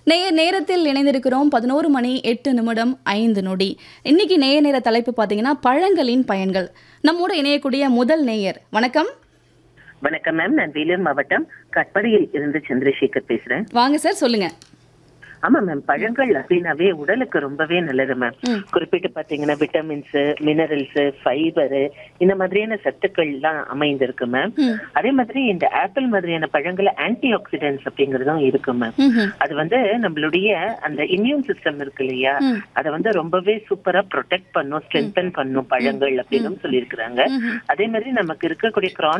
நேய நேரத்தில் இணைந்திருக்கிறோம் பதினோரு மணி எட்டு நிமிடம் ஐந்து நொடி இன்னைக்கு நேய நேர தலைப்பு பார்த்தீங்கன்னா பழங்களின் பயன்கள் நம்மோட இணையக்கூடிய முதல் நேயர் வணக்கம் வணக்கம் மேம் நான் வேலூர் மாவட்டம் கட்படியில் இருந்து சந்திரசேகர் பேசுறேன் வாங்க சார் சொல்லுங்க ஆமா மேம் பழங்கள் அப்படின்னாவே உடலுக்கு ரொம்பவே நல்லது மேம் ம். குறிப்பிட்டு பாத்தீங்கன்னா விட்டமின்ஸ் மினரல்ஸ் ஃபைபர் இந்த மாதிரியான சத்துக்கள் எல்லாம் அமைந்திருக்கு மேம் ம். அதே மாதிரி இந்த ஆப்பிள் மாதிரியான பழங்கள்ல ஆன்டி ஆக்சிடென்ட்ஸ் அப்படிங்கறதும் இருக்கு மேம் ம்ஹும். அது வந்து நம்மளுடைய அந்த இம்யூன் சிஸ்டம் இருக்கு இல்லையா ம். அதை வந்து ரொம்பவே சூப்பரா ப்ரொடெக்ட் பண்ணும் ஸ்ட்ரென்தன் பண்ணும் பழங்கள் அப்படின்னு சொல்லியிருக்கிறாங்க ம்ஹும். அதே மாதிரி நமக்கு இருக்கக்கூடிய